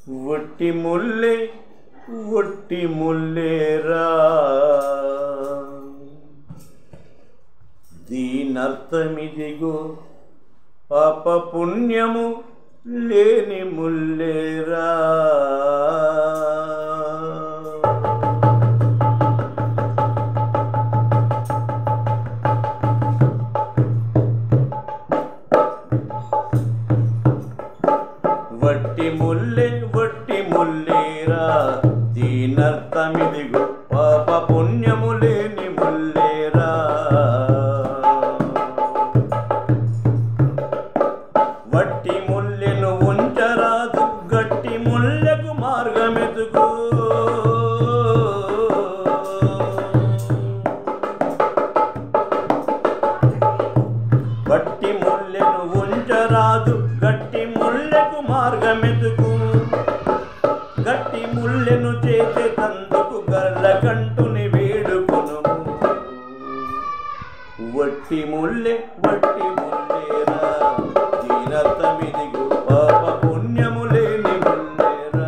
ఒట్టి ముల్లే ఒట్టి ముల్లేరా దీనర్థమిదిగో పాప పుణ్యము లేని ముల్లేరా వట్టి ముల్లె వట్టి ముల్లేరా దీనర్థమిదిగో పాప పుణ్యము లేని ముల్లేరా వట్టి ముల్లెను ఉంచరాదు గట్టి ముల్లెకు మార్గమెతుకు వట్టి ముల్లెను ఉంచరాదు గట్టి ముల్లెకు మార్గమెతుకు గట్టి ముల్లెను చేసే తందుకు గల్ల కంటుని వేడుకొను వట్టి ముల్లె వట్టి ముల్లేరా దీనర్థమిదిగు పాప పుణ్యము లేని ముల్లేరా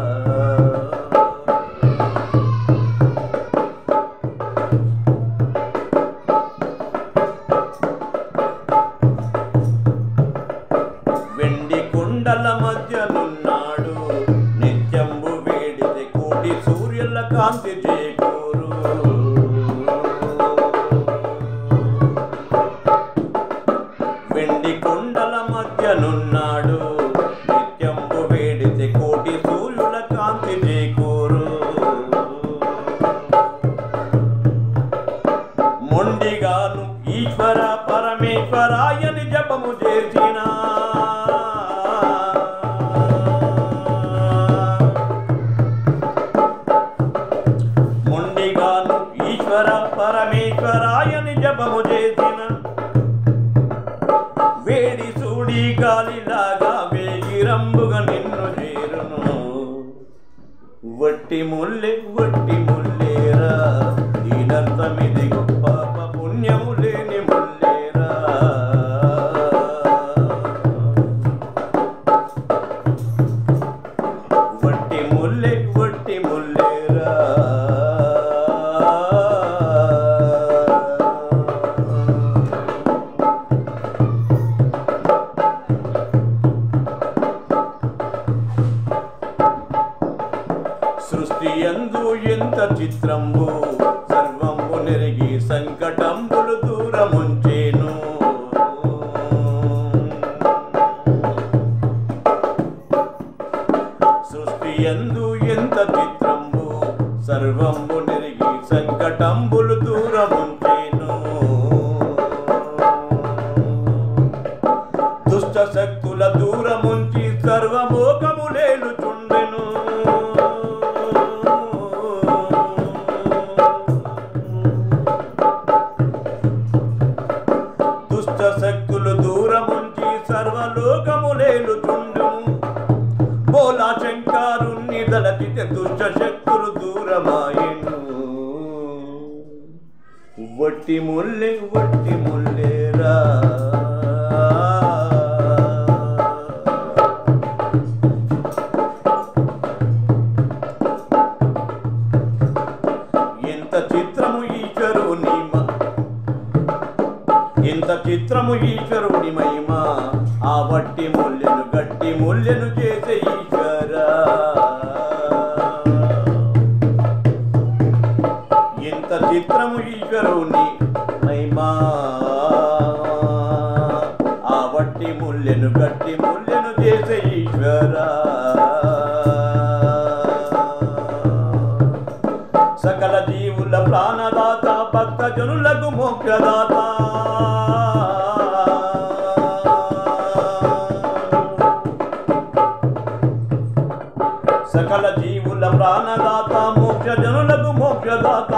వెండి కుండల మధ్యనున్నాడు నిత్యంబు వేడితే కోటి సూర్యుల కాంతి చేకూరు వెండి కుండల మధ్యనున్నాడు నిత్యంబు వేడితే కోటి సూర్యుల కాంతి చేకూరు మొండిగాను ఈశ్వర పరమేశ్వరాయని జపము చేసిన మొండిగాను ఈశ్వర పరమేశ్వరాయని జపము చేసిన వేడి సూడి గాలిలాగా వేగిరంబుగా నిన్ను చేరును వట్టి ముల్లె వట్టి ముల్లేరా దీనర్థమిది పాప పుణ్యము లేని ముల్లేరా వట్టి ముల్లె వట్టి ముల్లేరా సృష్టి ఎందు ఎంత చిత్రంబు సర్వంబు నెరిగి సంకటంబులు దూరముంచేను సృష్టి ఎందు ఎంత చిత్రంబు సర్వంబు నెరిగి సంకటంబులు దూరముంచేను దుష్ట శక్తుల దూరముంచి సర్వమోకములేలుచుండెను దుష్ట శక్తులు దూరముంచి సర్వలోకములేలుచుండును బోలా శంకారుణ్ణి దళచితే దుష్ట శక్తులు దూరమాయను వట్టి ముల్లె వట్టి ముల్లేరా ఎంత చిత్రము ఈశ్వరుని మ- ఎంత చిత్రము ఈశ్వరుని మహిమ ఆ వట్టి ముల్లెను గట్టి ముల్లెను చేసే ఈశ్వర ఎంత చిత్రము ఈశ్వరుని మహిమ ఆ వట్టి ముల్లెను గట్టి ముల్లెను చేసే ఈశ్వర సకల జీవుల ప్రాణదాత భక్త జనులకు మోక్షదాత సకల జీవుల ప్రాణదాత మోక్ష జనులకు మోక్షదాత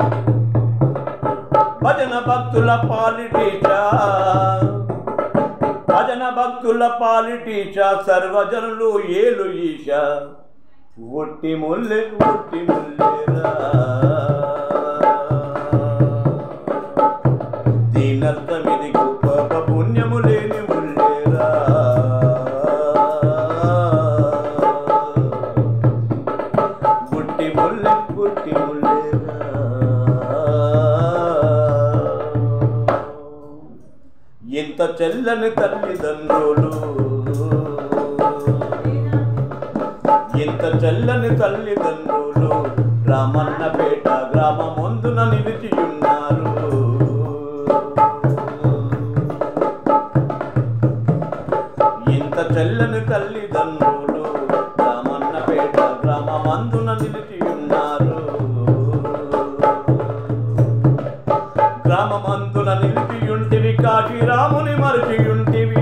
భజన భక్తుల పాలిటీచ భజన భక్తుల పాలిటీచ సర్వజనులు ఏలు ఈశ ఒట్టి ముల్లె ఒట్టి ముల్లేరా దీనర్థమిది గొప్ప పుణ్యము లేని ముల్లేరా ఇంత చెల్లని తల్లిదండ్రులు ఇంత చెల్లని తల్లిదండ్రులు రామన్నపేట గ్రామమందున నిలిచి ఉన్నారు ఇంత చెల్లని తల్లిదండ్రులు రామన్నపేట గ్రామమందున నిలిచి ఉన్నారు గ్రామమందున నిలిచి ఉంటివి కాశీ రాముని మరిచి ఉంటివి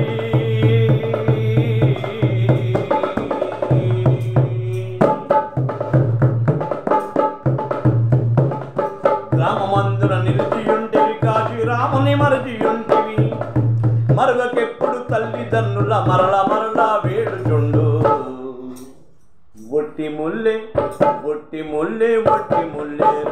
గ్రామమందున నిలిచి ఉంటివి కాశీ రాముని మరిచి ఉంటివి మరుగకెప్పుడు తల్లిదండ్రుల మరల మరల వేడుచుండు ఒట్టి ముల్లే ఒట్టి ముల్లే ఒట్టి ముల్లే